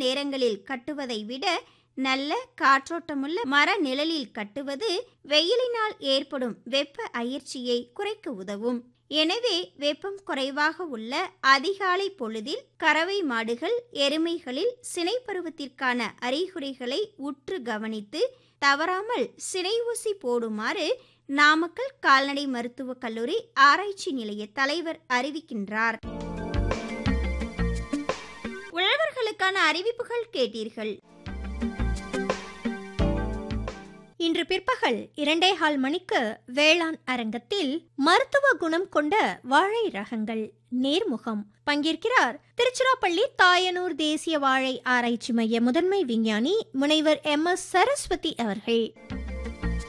நேரங்களில் கட்டுவதை விட நல்ல காற்றோட்டமுள்ள மர நிழலில் கட்டுவது வெயிலினால் ஏற்படும் வெப்ப அயற்சியை குறைக்க உதவும் எனவே வெப்பம் குறைவாக உள்ள அதிகாலை பொழுதில் கறவை மாடுகள் எருமைகளில் சினை பருவத்திற்கான அறிகுறிகளை உற்று கவனித்து தவறாமல் சினை ஊசி போடுமாறு நாமக்கல் கால்நடை மருத்துவக் கல்லூரி ஆராய்ச்சி நிலைய தலைவர் அறிவிக்கின்றார் உழவர்களுக்கான அறிவிப்புகள் கேட்டீர்கள் இன்று பிற்பகல் இரண்டே கால் மணிக்கு வேளாண் அரங்கத்தில் மருத்துவ குணம் கொண்ட வாழை ரகங்கள் நேர்முகம் பங்கேற்கிறார் திருச்சிராப்பள்ளி தாயனூர் தேசிய வாழை ஆராய்ச்சி மைய முதன்மை விஞ்ஞானி முனைவர் எம் எஸ் சரஸ்வதி அவர்கள்